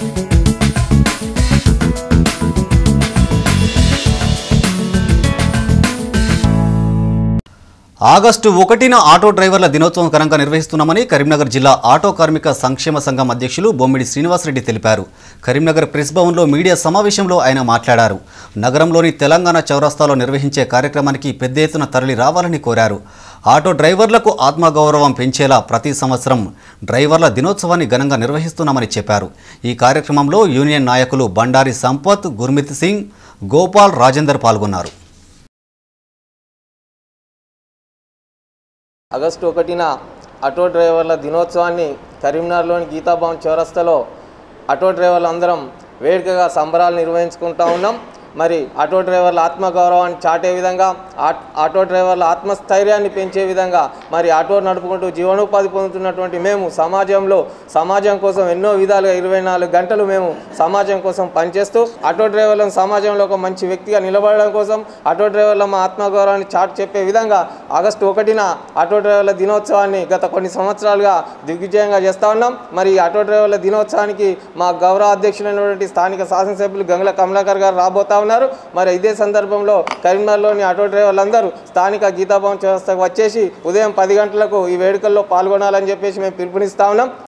August ఒకటిన auto డ్రైవర్ల దినోత్సవం ఘనంగా నిర్వహిస్తున్నామని కరీంనగర్ జిల్లా ఆటో కార్మిక సంక్షేమ సంఘం అధ్యక్షులు బొమ్మిడి శ్రీనివాసరెడ్డి తెలిపారు కరీంనగర్ ప్రెస్ భవన్లో మీడియా సమావేశంలో ఆయన మాట్లాడారు నగరంలోని తెలంగాణ చౌరస్తాలో నిర్వహించే కార్యక్రమానికి పెద్ద ఎత్తున తరలి రావాలని కోరారు ఆటో డ్రైవర్లకు ఆత్మగౌరవం పెంచేలా ప్రతి సంవత్సరం డ్రైవర్ల దినోత్సవాన్ని ఘనంగా నిర్వహిస్తున్నామని చెప్పారు ఈ కార్యక్రమంలో యూనియన్ నాయకులు బండారి సంపత్ గుర్మిత్ సింగ్ గోపాల్ రాజేందర్ పాల్గొన్నారు ఆగస్టు ఒకటిన ఆటో డ్రైవర్ల దినోత్సవాన్ని కరీంనగర్లోని గీతాభవన్ చౌరస్తాలో ఆటో డ్రైవర్లు అందరం వేడుకగా సంబరాలు నిర్వహించుకుంటా ఉన్నాం మరి ఆటో డ్రైవర్ల ఆత్మగౌరవాన్ని చాటే విధంగా ఆట్- ఆటో డ్రైవర్ల ఆత్మస్థైర్యాన్ని పెంచే విధంగా మరి ఆటో నడుపుకుంటూ జీవనోపాధి పొందుతున్నటువంటి మేము సమాజంలో సమాజం కోసం ఎన్నో విధాలుగా ఇరవై నాలుగు గంటలు మేము సమాజం కోసం పనిచేస్తూ ఆటో డ్రైవర్లను సమాజంలో ఒక మంచి వ్యక్తిగా నిలబడడం కోసం ఆటో డ్రైవర్ల మా ఆత్మగౌరవాన్ని చాటి చెప్పే విధంగా ఆగస్టు ఒకటిన ఆటో డ్రైవర్ల దినోత్సవాన్ని గత కొన్ని సంవత్సరాలుగా దిగ్విజయంగా చేస్తా ఉన్నాం మరి ఈ ఆటో డ్రైవర్ల దినోత్సవానికి మా గౌరవ అధ్యక్షులైనటువంటి స్థానిక శాసనసభ్యులు గంగుల కమలాకర్ గారు రాబోతా ఉన్నారు మరి ఇదే సందర్భంలో కరీంనగర్లోని ఆటో డ్రైవర్లందరూ స్థానిక గీతాభవన్ వ్యవస్థకు వచ్చేసి ఉదయం పది గంటలకు ఈ వేడుకల్లో పాల్గొనాలని చెప్పేసి మేము పిలుపునిస్తా ఉన్నాం